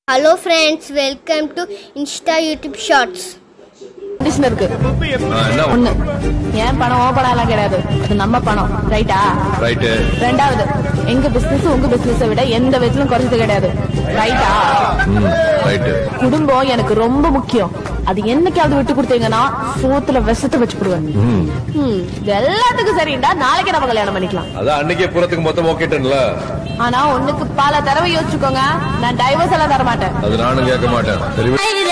hello friends welcome to Insta YouTube shorts condition இருக்கு என்ன ஒண்ணு ஏன் பணம் ஓ பணம் எல்லாம் கிடையாது அது நம்ம பணம் ரைட்டா ரைட்டு ரெண்டாவது எங்க பிசினஸ் உங்க பிசினஸை விட எந்த விதத்திலும் குறைஞ்சது கிடையாது ரைட்டா ம் ரைட்டு குடும்பம் எனக்கு ரொம்ப முக்கியம் அது என்னைக்காவது விட்டு கொடுத்தீங்கன்னா சோத்துல விஷத்தை வச்சு போடுவேன் ம் ம், இது எல்லாத்துக்கும் சரிண்டா நாளைக்கே நம்ம கல்யாணம் பண்ணிக்கலாம் அதான் அன்னைக்கே புறத்துக்கு மொத்தம் ஓகேட்டன்ல ஆனா ஒண்ணுக்கு பல தடவை யோசிச்சுக்கோங்க நான் டைவர்ஸ் எல்லாம் தர மாட்டேன் அது நானும் கேட்க மாட்டேன் சரி